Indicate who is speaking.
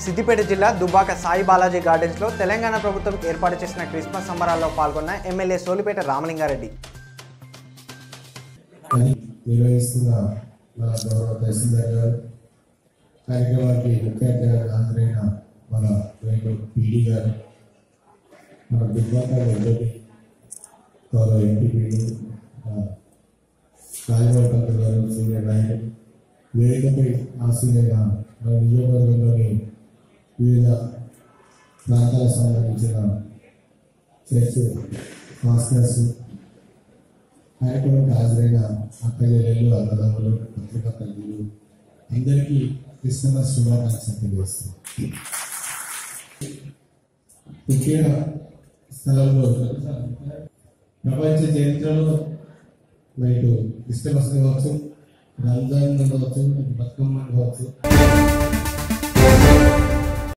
Speaker 1: సిద్దిపేట జిల్లా దుబ్బాక సాయి బాలాజీ గార్డెన్స్లో తెలంగాణ ప్రభుత్వం ఏర్పాటు చేసిన క్రిస్మస్ సంబరాల్లో పాల్గొన్న ఎమ్మెల్యే సోలిపేట రామలింగారెడ్డి
Speaker 2: అని నిర్వహిస్తున్న మన గౌరవ తహసీల్దార్ గారు కార్యక్రమానికి ముఖ్య అతిథిగా హాజరైన మన రెండు పీడీ గారు మన దుర్గాక వెంకటి గౌరవ ఎంపీపీలు రాజగోపాల్ గారు సీనియర్ నాయకులు వేదికపై ఆశీలైన మన నియోజకవర్గంలోని వివిధ ప్రాంతాలకు సంబంధించిన చర్చ్ మాస్టర్స్ కార్యక్రమానికి హాజరైన అక్కజల్లు అన్నదమ్ములు పత్రికా ప్రతినిధులు అందరికీ క్రిస్మస్ శుభాకాంక్షలు తెలియజేస్తున్నాం ముఖ్య స్థలంలో ప్రపంచ చరిత్రలో మీకు క్రిస్మస్ కావచ్చు రంజాన్ కావచ్చు బతుకమ్మ కావచ్చు